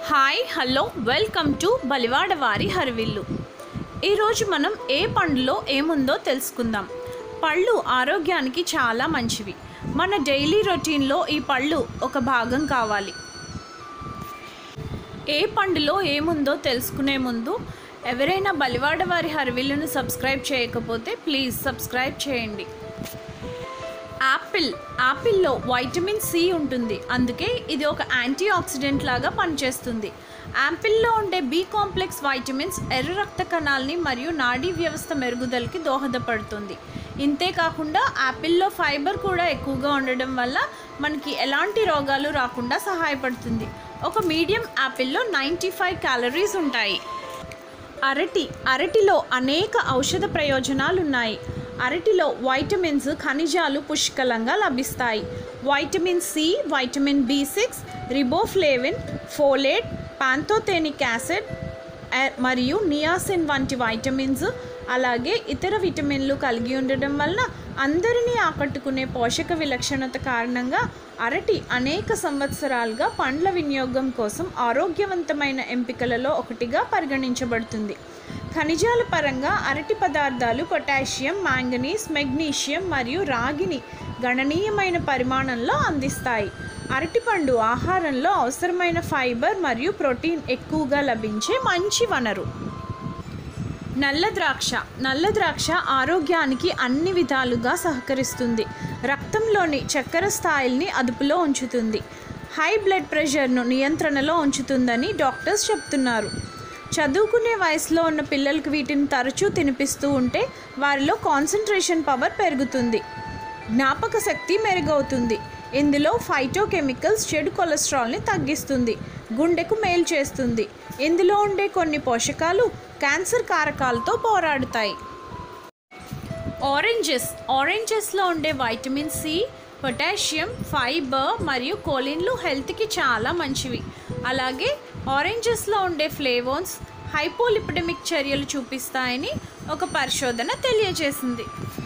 hi hello welcome to బలివాడవారి హరివిల్లు ఈరోజు మనం ఏ పండులో ఏముందో తెలుసుకుందాం పళ్ళు ఆరోగ్యానికి చాలా మంచివి మన డైలీ రొటీన్లో ఈ పళ్ళు ఒక భాగం కావాలి ఏ పండులో ఏముందో తెలుసుకునే ముందు ఎవరైనా బలివాడవారి హరివిల్లును సబ్స్క్రైబ్ చేయకపోతే ప్లీజ్ సబ్స్క్రైబ్ చేయండి యాపిల్ యాపిల్లో వైటమిన్ సి ఉంటుంది అందుకే ఇది ఒక యాంటీ ఆక్సిడెంట్ లాగా పనిచేస్తుంది యాపిల్లో ఉండే బి కాంప్లెక్స్ వైటమిన్స్ ఎర్ర రక్త కణాలని మరియు నాడీ వ్యవస్థ మెరుగుదలకి దోహదపడుతుంది ఇంతేకాకుండా యాపిల్లో ఫైబర్ కూడా ఎక్కువగా ఉండడం వల్ల మనకి ఎలాంటి రోగాలు రాకుండా సహాయపడుతుంది ఒక మీడియం యాపిల్లో నైంటీ ఫైవ్ క్యాలరీస్ ఉంటాయి అరటి అరటిలో అనేక ఔషధ ప్రయోజనాలు ఉన్నాయి అరటిలో వైటమిన్స్ ఖనిజాలు పుష్కలంగా లభిస్తాయి vitamin C vitamin B six riboflavin folate pantothenic acid ఆ- మరియు నియాసిన్ వంటి వైటమిన్స్ అలాగే ఇతర విటమిన్లు కలిగి ఉండడం వల్ల అందరినీ ఆకట్టుకునే పోషక విలక్షణత కారణంగా అరటి అనేక సంవత్సరాలుగా పండ్ల వినియోగం కోసం ఆరోగ్యవంతమైన ఎంపికలలో ఒకటిగా పరిగణించబడుతుంది ఖనిజాల పరంగా అరటి పదార్థాలు పొటాషియం మాంగనీస్ మెగ్నీషియం మరియు రాగిని గణనీయమైన పరిమాణంలో అందిస్తాయి అరటిపండు ఆహారంలో అవసరమైన ఫైబర్ మరియు ప్రోటీన్ ఎక్కువగా లభించే మంచి వనరు నల్ల ద్రాక్ష నల్ల ద్రాక్ష ఆరోగ్యానికి అన్ని విధాలుగా సహకరిస్తుంది రక్తంలోని చక్కెర స్థాయిల్ని అదుపులో ఉంచుతుంది హై బ్లడ్ ప్రెషర్ను నియంత్రణలో ఉంచుతుందని డాక్టర్స్ చెప్తున్నారు చదువుకునే వయసులో ఉన్న పిల్లలకు వీటిని తరచూ తినిపిస్తూ ఉంటే వారిలో కాన్సన్ట్రేషన్ పవర్ పెరుగుతుంది జ్ఞాపక శక్తి మెరుగవుతుంది ఇందులో ఫైటోకెమికల్స్ చెడు కొలెస్ట్రాల్ని తగ్గిస్తుంది గుండెకు మేలు చేస్తుంది ఇందులో ఉండే కొన్ని పోషకాలు క్యాన్సర్ కారకాలతో పోరాడుతాయి ఆరెంజెస్ ఆరెంజెస్లో ఉండే వైటమిన్ సి పొటాషియం ఫైబర్ మరియు కోలిన్లు హెల్త్కి చాలా మంచివి అలాగే ఆరెంజెస్లో ఉండే ఫ్లేవోన్స్ హైపోలిపిడమిక్ చర్యలు చూపిస్తాయని ఒక పరిశోధన తెలియజేసింది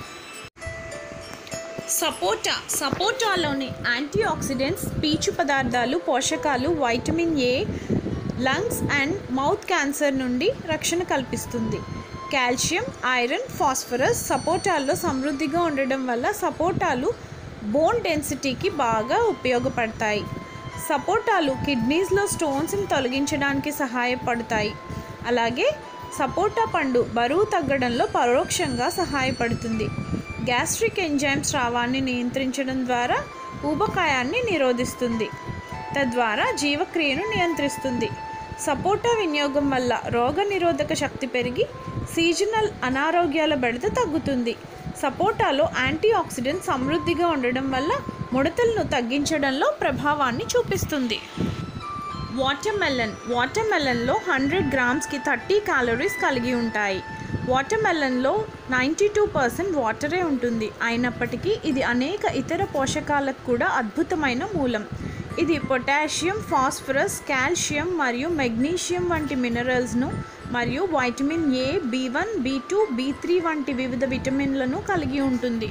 సపోటా సపోటాలోని యాంటీ ఆక్సిడెంట్స్ పీచు పదార్థాలు పోషకాలు vitamin A lungs and mouth cancer నుండి రక్షణ కల్పిస్తుంది కాల్షియం ఐరన్ ఫాస్ఫరస్ సపోటాల్లో సమృద్ధిగా ఉండడం వల్ల సపోటాలు బోన్ డెన్సిటీకి బాగా ఉపయోగపడతాయి సపోటాలు కిడ్నీస్లో స్టోన్స్ని తొలగించడానికి సహాయపడతాయి అలాగే సపోటా పండు బరువు తగ్గడంలో పరోక్షంగా సహాయపడుతుంది గ్యాస్ట్రిక్ ఎంజైమ్ స్రావాన్ని నియంత్రించడం ద్వారా ఊబకాయాన్ని నిరోధిస్తుంది తద్వారా జీవక్రియను నియంత్రిస్తుంది సపోటా వినియోగం వల్ల రోగ నిరోధక శక్తి పెరిగి సీజనల్ అనారోగ్యాల బెడద తగ్గుతుంది సపోటాలో యాంటీ ఆక్సిడెంట్ సమృద్ధిగా ఉండడం వల్ల ముడతలను తగ్గించడంలో ప్రభావాన్ని చూపిస్తుంది వాటర్మెలన్ వాటర్మెలన్లో హండ్రెడ్ గ్రామ్స్కి థర్టీ క్యాలరీస్ కలిగి ఉంటాయి వాటర్మెలన్లో నైంటీ టూ పర్సెంట్ వాటరే ఉంటుంది అయినప్పటికీ ఇది అనేక ఇతర పోషకాలకు కూడా అద్భుతమైన మూలం ఇది పొటాషియం ఫాస్ఫరస్ కాల్షియం మరియు మెగ్నీషియం వంటి మినరల్స్ను మరియు vitamin A B one B two B three వంటి వివిధ విటమిన్లను కలిగి ఉంటుంది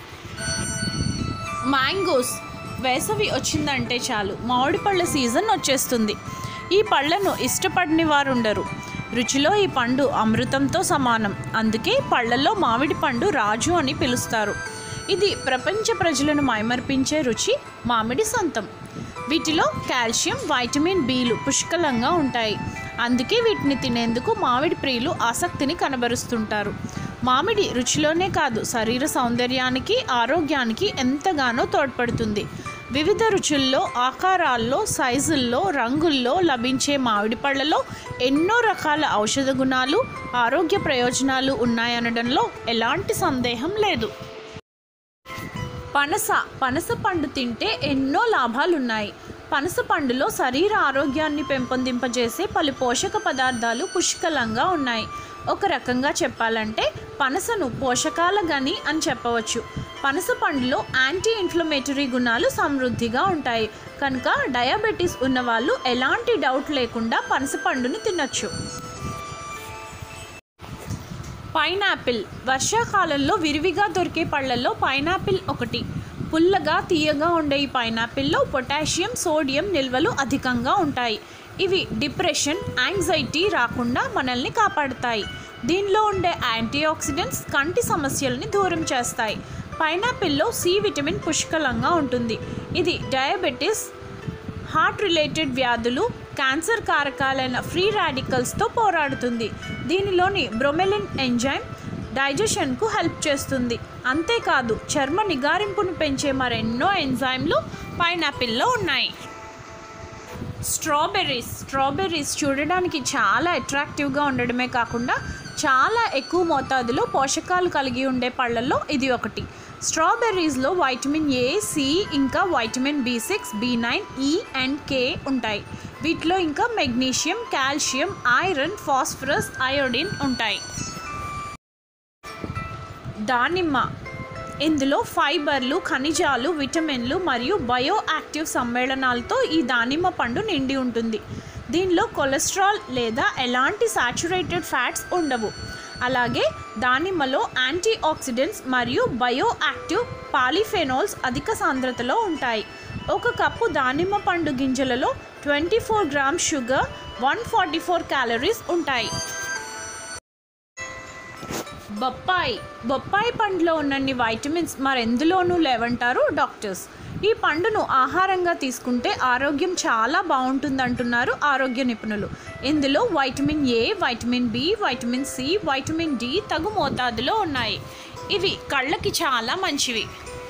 మ్యాంగోస్ వేసవి వచ్చిందంటే చాలు మామిడి పళ్ళ సీజన్ వచ్చేస్తుంది ఈ పళ్ళను ఇష్టపడని వారు ఉండరు రుచిలో ఈ పండు అమృతంతో సమానం అందుకే పళ్ళల్లో మామిడి పండు రాజు అని పిలుస్తారు ఇది ప్రపంచ ప్రజలను మైమర్పించే రుచి మామిడి సొంతం వీటిలో కాల్షియం వైటమిన్ బిలు పుష్కలంగా ఉంటాయి అందుకే వీటిని తినేందుకు మామిడి ప్రియులు ఆసక్తిని కనబరుస్తుంటారు మామిడి రుచిలోనే కాదు శరీర సౌందర్యానికి ఆరోగ్యానికి ఎంతగానో తోడ్పడుతుంది వివిధ రుచుల్లో ఆకారాల్లో సైజుల్లో రంగుల్లో లభించే మామిడి పళ్ళలో ఎన్నో రకాల ఔషధ గుణాలు ఆరోగ్య ప్రయోజనాలు ఉన్నాయనడంలో ఎలాంటి సందేహం లేదు పనస పనస పండు తింటే ఎన్నో లాభాలున్నాయి పనస పండులో శరీర ఆరోగ్యాన్ని పెంపొందింపజేసే పలు పోషక పదార్థాలు పుష్కలంగా ఉన్నాయి ఒక రకంగా చెప్పాలంటే పనసను పోషకాల గని అని చెప్పవచ్చు పనస పండులో యాంటీ ఇన్ఫ్లమేటరీ గుణాలు సమృద్ధిగా ఉంటాయి కనుక డయాబెటీస్ ఉన్నవాళ్ళు ఎలాంటి డౌట్ లేకుండా పనస పండుని తినొచ్చు పైనాపిల్ వర్షాకాలంలో విరివిగా దొరికే పళ్ళల్లో పైనాపిల్ ఒకటి పుల్లగా తీయగా ఉండే ఈ పైనాపిల్లో పొటాషియం సోడియం నిల్వలు అధికంగా ఉంటాయి ఇవి డిప్రెషన్ యాంగ్జైటీ రాకుండా మనల్ని కాపాడుతాయి దీనిలో ఉండే యాంటీ ఆక్సిడెంట్స్ కంటి సమస్యలని దూరం చేస్తాయి పైనాపిల్లో సి విటమిన్ పుష్కలంగా ఉంటుంది ఇది డయాబెటీస్ హార్ట్ రిలేటెడ్ వ్యాధులు క్యాన్సర్ కారకాలైన ఫ్రీ రాడికల్స్తో పోరాడుతుంది దీనిలోని బ్రొమెలిన్ ఎంజైమ్ డైజెషన్కు హెల్ప్ చేస్తుంది అంతేకాదు చర్మ నిగారింపును పెంచే మరెన్నో ఎంజైమ్లు పైనాపిల్లో ఉన్నాయి స్ట్రాబెర్రీస్ స్ట్రాబెర్రీస్ చూడడానికి చాలా అట్రాక్టివ్గా ఉండడమే కాకుండా చాలా ఎక్కువ మోతాదులో పోషకాలు కలిగి ఉండే పళ్ళల్లో ఇది ఒకటి స్ట్రాబెర్రీస్లో వైటమిన్ ఏ సి ఇంకా vitamin B six B nine E and K ఉంటాయి వీటిలో ఇంకా magnesium calcium iron phosphorus iodine ఉంటాయి దానిమ్మ ఇందులో ఫైబర్లు ఖనిజాలు విటమిన్లు మరియు బయో యాక్టివ్ సమ్మేళనాలతో ఈ దానిమ్మ పండు నిండి ఉంటుంది దీనిలో కొలెస్ట్రాల్ లేదా ఎలాంటి సాచురేటెడ్ ఫ్యాట్స్ ఉండవు అలాగే దానిమ్మలో యాంటీ ఆక్సిడెంట్స్ మరియు బయో యాక్టివ్ పాలిఫెనాల్స్ అధిక సాంద్రతలో ఉంటాయి ఒక కప్పు దానిమ్మ పండు గింజలలో twenty four gram sugar one forty four calories ఉంటాయి బొప్పాయి బొప్పాయి పండులో ఉన్నన్ని వైటమిన్స్ మరెందులోనూ లేవంటారు డాక్టర్స్ ఈ పండును ఆహారంగా తీసుకుంటే ఆరోగ్యం చాలా బాగుంటుందంటున్నారు ఆరోగ్య నిపుణులు ఇందులో vitamin A vitamin B vitamin C vitamin D తగు మోతాదులో ఉన్నాయి ఇవి కళ్ళకి చాలా మంచివి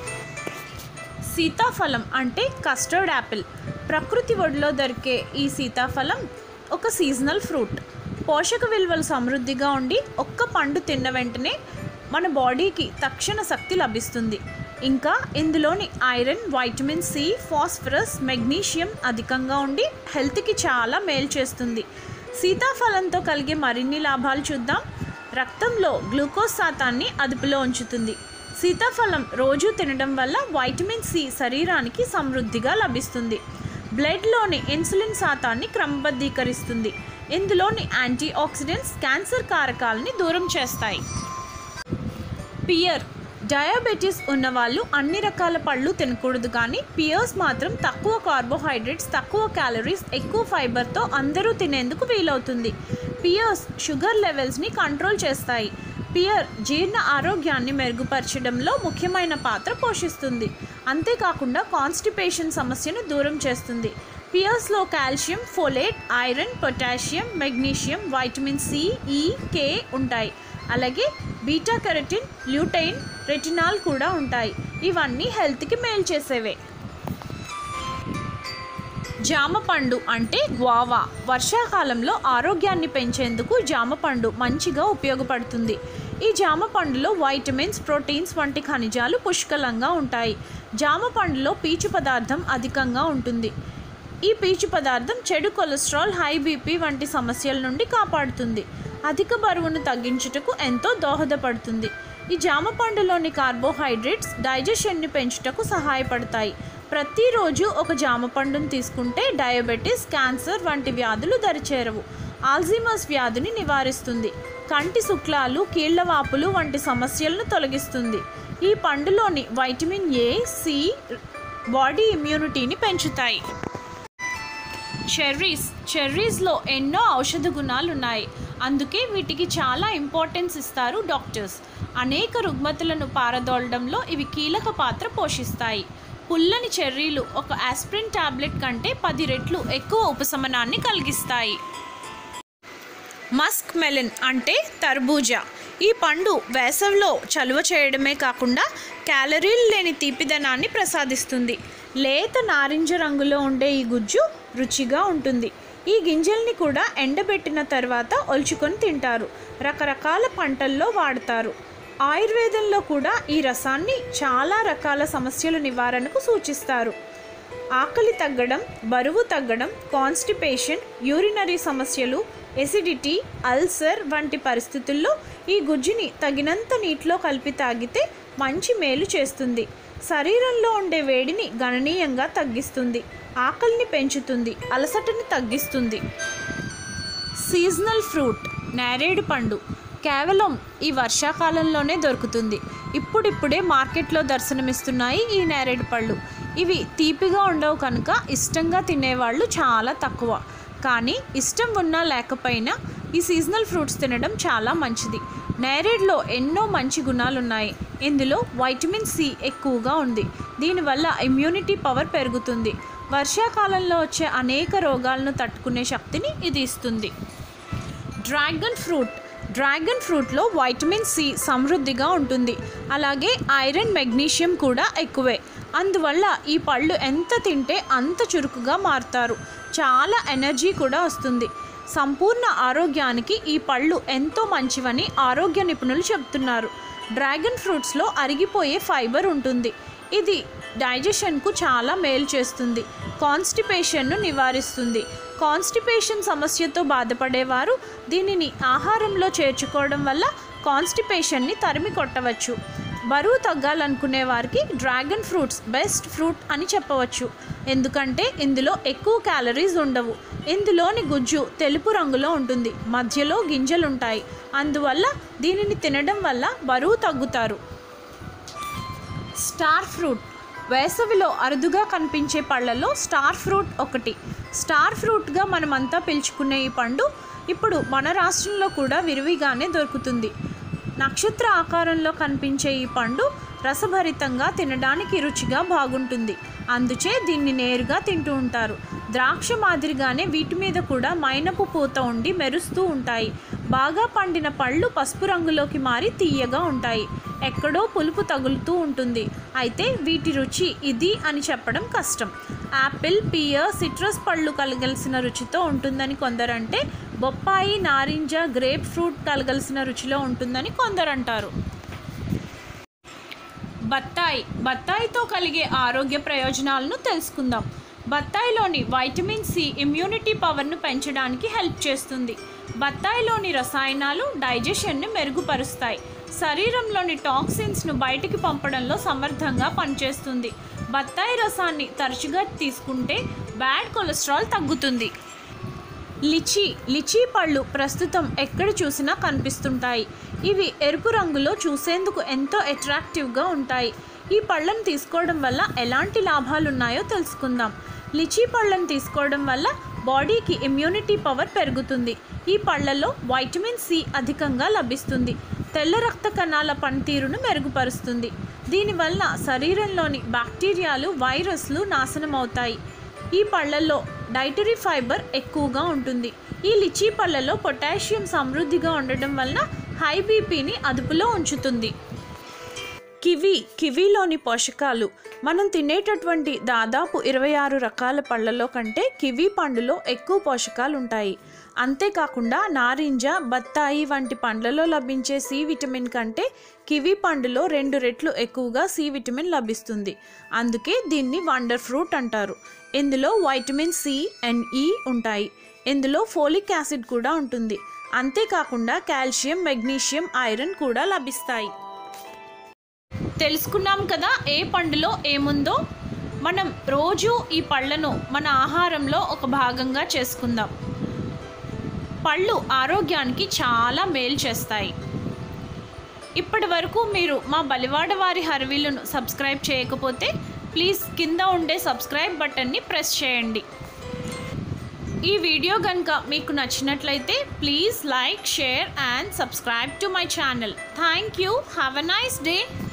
సీతాఫలం అంటే కస్టర్డ్ యాపిల్ ప్రకృతి ఒడిలో దొరికే ఈ సీతాఫలం ఒక సీజనల్ ఫ్రూట్ పోషక విలువలు సమృద్ధిగా ఉండి ఒక్క పండు తిన్న వెంటనే మన బాడీకి తక్షణ శక్తి లభిస్తుంది ఇంకా ఇందులోని iron vitamin C phosphorus magnesium అధికంగా ఉండి హెల్త్కి చాలా మేలు చేస్తుంది సీతాఫలంతో కలిగే మరిన్ని లాభాలు చూద్దాం రక్తంలో గ్లూకోజ్ శాతాన్ని అదుపులో ఉంచుతుంది సీతాఫలం రోజు తినడం వల్ల వైటమిన్ సి శరీరానికి సమృద్ధిగా లభిస్తుంది బ్లడ్లోని ఇన్సులిన్ శాతాన్ని క్రమబద్ధీకరిస్తుంది ఇందులోని యాంటీ ఆక్సిడెంట్స్ క్యాన్సర్ కారకాలని దూరం చేస్తాయి పియర్ డయాబెటీస్ ఉన్నవాళ్ళు అన్ని రకాల పళ్ళు తినకూడదు కానీ పియర్స్ మాత్రం తక్కువ కార్బోహైడ్రేట్స్ తక్కువ క్యాలరీస్ ఎక్కువ ఫైబర్తో అందరూ తినేందుకు వీలవుతుంది పియర్స్ షుగర్ లెవెల్స్ని కంట్రోల్ చేస్తాయి పియర్ జీర్ణ ఆరోగ్యాన్ని మెరుగుపరచడంలో ముఖ్యమైన పాత్ర పోషిస్తుంది అంతేకాకుండా కాన్స్టిపేషన్ సమస్యను దూరం చేస్తుంది పియర్స్లో calcium folate iron potassium magnesium vitamin C E K ఉంటాయి అలాగే బీటా కెరటిన్ ల్యూటైన్ రెటినాల్ కూడా ఉంటాయి ఇవన్నీ హెల్త్కి మేలు చేసేవే జామ పండు అంటే గ్వావా వర్షాకాలంలో ఆరోగ్యాన్ని పెంచేందుకు జామ పండు మంచిగా ఉపయోగపడుతుంది ఈ జామ పండులో వైటమిన్స్ ప్రోటీన్స్ వంటి ఖనిజాలు పుష్కలంగా ఉంటాయి జామ పండులో పీచు పదార్థం అధికంగా ఉంటుంది ఈ పీచు పదార్థం చెడు కొలెస్ట్రాల్ హై బీపీ వంటి సమస్యల నుండి కాపాడుతుంది అధిక బరువును తగ్గించుటకు ఎంతో దోహదపడుతుంది ఈ జామ పండులోని కార్బోహైడ్రేట్స్ డైజెషన్ని పెంచుటకు సహాయపడతాయి ప్రతిరోజు ఒక జామ పండును తీసుకుంటే డయాబెటీస్ క్యాన్సర్ వంటి వ్యాధులు దరిచేరవు ఆల్జీమస్ వ్యాధిని నివారిస్తుంది కంటి శుక్లాలు కీళ్లవాపులు వంటి సమస్యలను తొలగిస్తుంది ఈ పండులోని వైటమిన్ ఏ సి బాడీ ఇమ్యూనిటీని పెంచుతాయి చెర్రీస్ చెర్రీస్లో ఎన్నో ఔషధ గుణాలు ఉన్నాయి అందుకే వీటికి చాలా ఇంపార్టెన్స్ ఇస్తారు డాక్టర్స్ అనేక రుగ్మతులను పారదోలడంలో ఇవి కీలక పాత్ర పోషిస్తాయి పుల్లని చెర్రీలు ఒక ఆస్ప్రిన్ టాబ్లెట్ కంటే పది రెట్లు ఎక్కువ ఉపశమనాన్ని కలిగిస్తాయి మస్క్ మెలన్ అంటే తర్బూజా ఈ పండు వేసవిలో చలువ చేయడమే కాకుండా క్యాలరీలు లేని తీపిదనాన్ని ప్రసాదిస్తుంది లేత నారింజ రంగులో ఉండే ఈ గుజ్జు రుచిగా ఉంటుంది ఈ గింజల్ని కూడా ఎండబెట్టిన తర్వాత ఒలుచుకొని తింటారు రకరకాల పంటల్లో వాడతారు ఆయుర్వేదంలో కూడా ఈ రసాన్ని చాలా రకాల సమస్యల నివారణకు సూచిస్తారు ఆకలి తగ్గడం బరువు తగ్గడం కాన్స్టిపేషన్ యూరినరీ సమస్యలు ఎసిడిటీ అల్సర్ వంటి పరిస్థితుల్లో ఈ గుజ్జుని తగినంత నీటిలో కలిపి తాగితే మంచి మేలు చేస్తుంది శరీరంలో ఉండే వేడిని గణనీయంగా తగ్గిస్తుంది ఆకలిని పెంచుతుంది అలసటని తగ్గిస్తుంది సీజనల్ ఫ్రూట్ నేరేడు పండు కేవలం ఈ వర్షాకాలంలోనే దొరుకుతుంది ఇప్పుడిప్పుడే మార్కెట్లో దర్శనమిస్తున్నాయి ఈ నేరేడు పళ్ళు ఇవి తీపిగా ఉండవు కనుక ఇష్టంగా తినేవాళ్ళు చాలా తక్కువ కానీ ఇష్టం ఉన్నా లేకపోయినా ఈ సీజనల్ ఫ్రూట్స్ తినడం చాలా మంచిది నేరేడ్లో ఎన్నో మంచి గుణాలు ఉన్నాయి ఇందులో వైటమిన్ సి ఎక్కువగా ఉంది దీనివల్ల ఇమ్యూనిటీ పవర్ పెరుగుతుంది వర్షాకాలంలో వచ్చే అనేక రోగాలను తట్టుకునే శక్తిని ఇది ఇస్తుంది డ్రాగన్ ఫ్రూట్ డ్రాగన్ ఫ్రూట్లో వైటమిన్ సి సమృద్ధిగా ఉంటుంది అలాగే ఐరన్ మెగ్నీషియం కూడా ఎక్కువే అందువల్ల ఈ పళ్ళు ఎంత తింటే అంత చురుకుగా మారుతారు చాలా ఎనర్జీ కూడా వస్తుంది సంపూర్ణ ఆరోగ్యానికి ఈ పళ్ళు ఎంతో మంచివని ఆరోగ్య నిపుణులు చెప్తున్నారు డ్రాగన్ ఫ్రూట్స్లో అరిగిపోయే ఫైబర్ ఉంటుంది ఇది డైజెషన్కు చాలా మేలు చేస్తుంది కాన్స్టిపేషన్ను నివారిస్తుంది కాన్స్టిపేషన్ సమస్యతో బాధపడేవారు దీనిని ఆహారంలో చేర్చుకోవడం వల్ల కాన్స్టిపేషన్ని తరిమి కొట్టవచ్చు బరువు తగ్గాలనుకునే వారికి డ్రాగన్ ఫ్రూట్స్ బెస్ట్ ఫ్రూట్ అని చెప్పవచ్చు ఎందుకంటే ఇందులో ఎక్కువ క్యాలరీస్ ఉండవు ఇందులోని గుజ్జు తెలుపు రంగులో ఉంటుంది మధ్యలో గింజలుంటాయి అందువల్ల దీనిని తినడం వల్ల బరువు తగ్గుతారు స్టార్ ఫ్రూట్ వేసవిలో అరుదుగా కనిపించే పళ్ళల్లో స్టార్ ఫ్రూట్ ఒకటి స్టార్ ఫ్రూట్గా మనమంతా పిలుచుకునే ఈ పండు ఇప్పుడు మన రాష్ట్రంలో కూడా విరివిగానే దొరుకుతుంది నక్షత్ర ఆకారంలో కనిపించే ఈ పండు రసభరితంగా తినడానికి రుచిగా బాగుంటుంది అందుచే దీన్ని నేరుగా తింటూ ఉంటారు ద్రాక్ష మాదిరిగానే వీటి మీద కూడా మైనపు పూత ఉండి మెరుస్తూ ఉంటాయి బాగా పండిన పళ్ళు పసుపు రంగులోకి మారి తీయగా ఉంటాయి ఎక్కడో పులుపు తగులుతూ ఉంటుంది అయితే వీటి రుచి ఇది అని చెప్పడం కష్టం యాపిల్ పియర్ సిట్రస్ పళ్ళు కలగలిసిన రుచితో ఉంటుందని కొందరంటే బొప్పాయి నారింజ గ్రేప్ ఫ్రూట్ కలగలిసిన రుచిలో ఉంటుందని కొందరంటారు బత్తాయి బత్తాయితో కలిగే ఆరోగ్య ప్రయోజనాలను తెలుసుకుందాం బత్తాయిలోని వైటమిన్ సి ఇమ్యూనిటీ పవర్ను పెంచడానికి హెల్ప్ చేస్తుంది బత్తాయిలోని రసాయనాలు డైజెషన్ను మెరుగుపరుస్తాయి శరీరంలోని టాక్సిన్స్ను బయటికి పంపడంలో సమర్థంగా పనిచేస్తుంది బత్తాయి రసాన్ని తరచుగా తీసుకుంటే బ్యాడ్ కొలెస్ట్రాల్ తగ్గుతుంది లిచీ లిచీ పళ్ళు ప్రస్తుతం ఎక్కడ చూసినా కనిపిస్తుంటాయి ఇవి ఎరుపు రంగులో చూసేందుకు ఎంతో అట్రాక్టివ్గా ఉంటాయి ఈ పళ్ళను తీసుకోవడం వల్ల ఎలాంటి లాభాలు ఉన్నాయో తెలుసుకుందాం లిచీ పళ్ళను తీసుకోవడం వల్ల బాడీకి ఇమ్యూనిటీ పవర్ పెరుగుతుంది ఈ పళ్ళల్లో వైటమిన్ సి అధికంగా లభిస్తుంది తెల్ల రక్త కణాల పనితీరును మెరుగుపరుస్తుంది దీనివల్ల శరీరంలోని బ్యాక్టీరియాలు వైరస్లు నాశనమవుతాయి ఈ పళ్ళల్లో డైటరీ ఫైబర్ ఎక్కువగా ఉంటుంది ఈ లిచీ పళ్ళలో పొటాషియం సమృద్ధిగా ఉండడం వలన హై బీపీని అదుపులో ఉంచుతుంది కివి కివీలోని పోషకాలు మనం తినేటటువంటి దాదాపు ఇరవై ఆరు రకాల పళ్ళలో కంటే కివీ పండులో ఎక్కువ పోషకాలు ఉంటాయి అంతేకాకుండా నారింజ బత్తాయి వంటి పండ్లలో లభించే సి విటమిన్ కంటే కివీ పండులో రెండు రెట్లు ఎక్కువగా సి విటమిన్ లభిస్తుంది అందుకే దీన్ని వండర్ ఫ్రూట్ అంటారు ఇందులో వైటమిన్ సి అండ్ ఈ ఉంటాయి ఇందులో ఫోలిక్ యాసిడ్ కూడా ఉంటుంది అంతేకాకుండా కాల్షియం మెగ్నీషియం ఐరన్ కూడా లభిస్తాయి తెలుసుకున్నాం కదా ఏ పండులో ఏముందో మనం రోజు ఈ పళ్ళను మన ఆహారంలో ఒక భాగంగా చేసుకుందాం పళ్ళు ఆరోగ్యానికి చాలా మేలు చేస్తాయి ఇప్పటి వరకు మీరు మా బలివాడ వారి హర్వీలను సబ్స్క్రైబ్ చేయకపోతే ప్లీజ్ కింద ఉండే సబ్స్క్రైబ్ బటన్ని ప్రెస్ చేయండి ఈ వీడియో కనుక మీకు నచ్చినట్లయితే please like share and subscribe to my channel thank you have a nice day